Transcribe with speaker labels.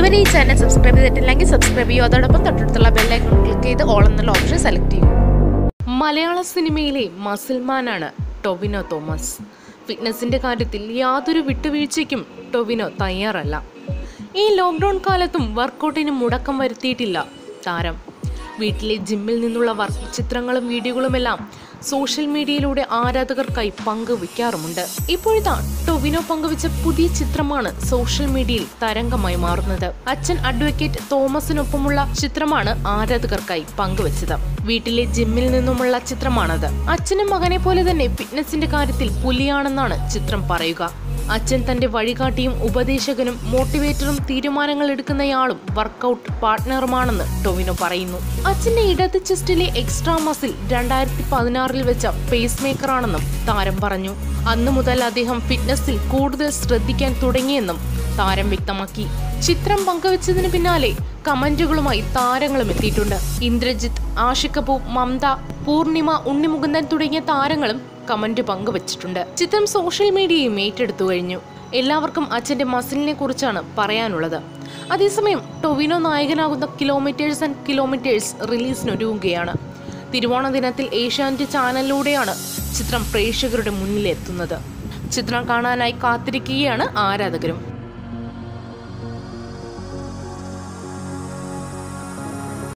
Speaker 1: ഇതുവരെ ഈ channel subscribe ചെയ്തിട്ടില്ലെങ്കിൽ സബ്സ്ക്രൈബ് ചെയ്യൂ അതോടൊപ്പം തൊട്ടടുത്തുള്ള ബെല്ലൈക്കൺ ക്ലിക്ക് ചെയ്ത് ഓൾ എന്നുള്ള ഓപ്ഷൻ സെലക്ട് ചെയ്യൂ മലയാള സിനിമയിലെ മസിൽമാനാണ് ടൊവിനോ തോമസ് ഫിറ്റ്നസിന്റെ കാര്യത്തിൽ യാതൊരു വിട്ടുവീഴ്ചയ്ക്കും ടൊവിനോ തയ്യാറല്ല ഈ ലോക്ക്ഡൗൺ കാലത്തും വർക്കൗട്ടിന് മുടക്കം വരുത്തിയിട്ടില്ല താരം വീട്ടിലെ ജിമ്മിൽ നിന്നുള്ള വർക്ക് ചിത്രങ്ങളും വീഡിയോകളുമെല്ലാം സോഷ്യൽ മീഡിയയിലൂടെ ആരാധകർക്കായി പങ്കുവയ്ക്കാറുമുണ്ട് ഇപ്പോഴിതാ ടൊവിനോ പങ്കുവച്ച പുതിയ ചിത്രമാണ് സോഷ്യൽ മീഡിയയിൽ തരംഗമായി മാറുന്നത് അച്ഛൻ അഡ്വക്കേറ്റ് തോമസിനൊപ്പമുള്ള ചിത്രമാണ് ആരാധകർക്കായി പങ്കുവച്ചത് വീട്ടിലെ ജിമ്മിൽ നിന്നുമുള്ള ചിത്രമാണത് അച്ഛനും മകനെ പോലെ തന്നെ ഫിറ്റ്നസിന്റെ കാര്യത്തിൽ പുലിയാണെന്നാണ് ചിത്രം പറയുക അച്ഛൻ തന്റെ വഴികാട്ടിയും ഉപദേശകനും മോട്ടിവേറ്ററും തീരുമാനങ്ങൾ എടുക്കുന്നയാളും വർക്കൗട്ട് പാർട്ട്ണറുമാണെന്ന് ടൊവിനോ പറയുന്നു അച്ഛന്റെ ഇടത് ചെസ്റ്റിലെ എക്സ്ട്രാ മസിൽ രണ്ടായിരത്തി പതിനാറിൽ വെച്ച പേസ് മേക്കറാണെന്നും താരം പറഞ്ഞു അന്നു മുതൽ അദ്ദേഹം ഫിറ്റ്നസിൽ കൂടുതൽ ശ്രദ്ധിക്കാൻ തുടങ്ങിയെന്നും താരം വ്യക്തമാക്കി ചിത്രം പങ്കുവച്ചതിന് പിന്നാലെ കമന്റുകളുമായി താരങ്ങളും എത്തിയിട്ടുണ്ട് ഇന്ദ്രജിത്ത് ആഷിക് കപൂർ മമത പൂർണിമ ഉണ്ണിമുകുന്ദൻ തുടങ്ങിയ താരങ്ങളും കമന്റ് പങ്കുവച്ചിട്ടുണ്ട് ചിത്രം സോഷ്യൽ മീഡിയയും ഏറ്റെടുത്തു കഴിഞ്ഞു എല്ലാവർക്കും അച്ഛന്റെ മസിലിനെ കുറിച്ചാണ് പറയാനുള്ളത് അതേസമയം ടൊവിനോ നായകനാകുന്ന കിലോമീറ്റേഴ്സ് ആൻഡ് കിലോമീറ്റേഴ്സ് റിലീസിനൊരുങ്ങുകയാണ് തിരുവോണ ദിനത്തിൽ ഏഷ്യാനെറ്റ് ചാനലിലൂടെയാണ് ചിത്രം പ്രേക്ഷകരുടെ മുന്നിലെത്തുന്നത് ചിത്രം കാണാനായി കാത്തിരിക്കുകയാണ് ആരാധകരും